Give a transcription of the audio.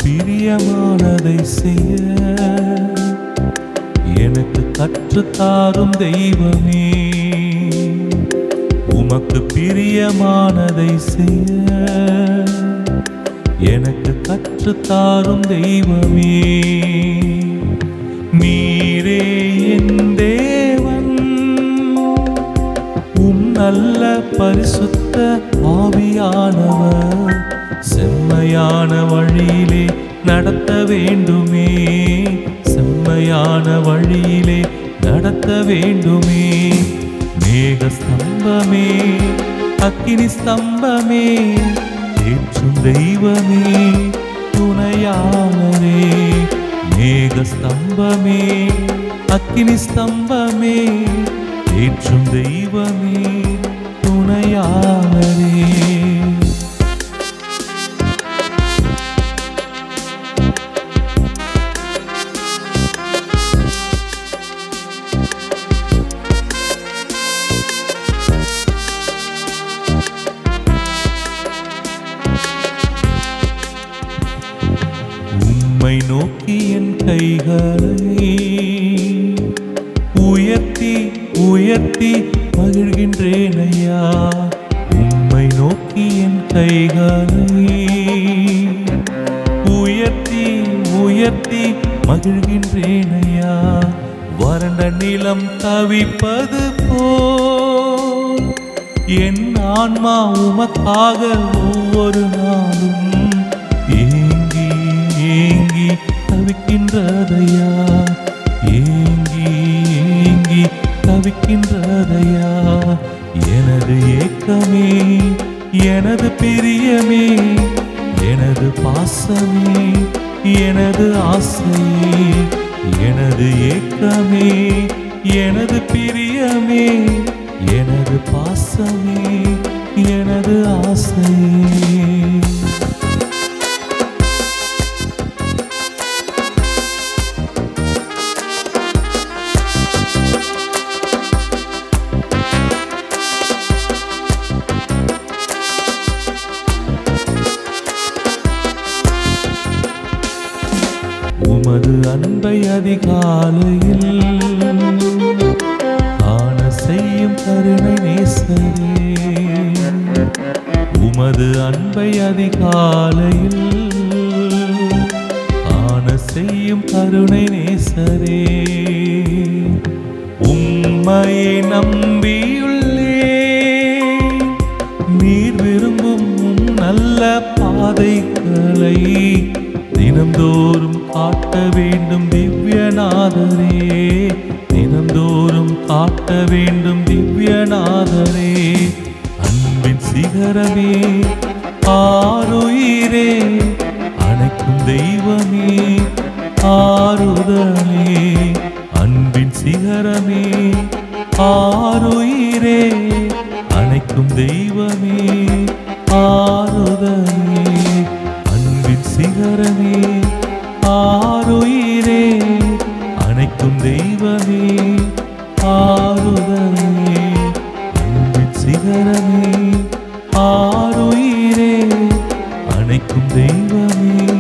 பிரியமானதை செய்ய எனக்கு கற்றுத்தாரும் தெய்வமே உமக்கு பிரியமானதை செய்ய எனக்கு கற்றுத்தாரும் தெய்வமே நீரே என் தேவன் உம் நல்ல பரிசுத்த ஆவியானவர் செம்மையான வழியிலே நடத்த வேண்டுமே செம்மையான வழியிலே நடத்த வேண்டுமே மேக ஸ்தம்பமே அக்கினி ஸ்தம்பமே ஏற்றும் தெய்வமே துணையாளரே மேக ஸ்தம்பமே அக்கினி ஸ்தம்பமே ஏற்றும் தெய்வமே துணையாளரே உம்மை நோக்கி என் கைகளை உயர்த்தி உயர்த்தி மகிழ்கின்றேன் ஐயா உம்மை நோக்கி என் கைகளை உயர்த்தி உயர்த்தி மகிழ்கின்றேன் ஐயா வறண்ட நிலம் தவிப்பது போல் என் ஆன்மா உமக்காக ஒவ்வொரு நாளும் ஏங்கி ஏங்கி தவிக்கின்றதையா ஏங்கி ஏங்கி தவிக்கின்றதையா எனது ஏக்கமே எனது பிரியமே எனது பாசமே எனது ஆசையே எனது ஏக்கமே எனது பிரியமே எனது பாசமே எனது ஆசையே உமது அன்பை அதிகாலையில் காண செய்யும் கருணை நேசரே உமது அன்பை அதிகாலையில் காண செய்யும் கருணை நேசரே உம்மையை நம்பியுள்ளே நீர் விரும்பும் உம் நல்ல பாதைகளை தினந்தோறும் காட்ட வேண்டும் திவ்யநாதரே தினந்தோறும் காட்ட வேண்டும் திவ்யநாதரே அன்பின் சிகரமே ஆருயிரே அணைக்கும் தெய்வமே ஆறுதலே அன்பின் சிகரமே ஆருயிரே அணைக்கும் தெய்வமே ஆறுதலே அன்பின் சிகரமே ஆருயிரே அணைக்கும் தெய்வமே ஆறுதலே அன்பின் சிகரமே ஆருயிரே அணைக்கும் தெய்வமே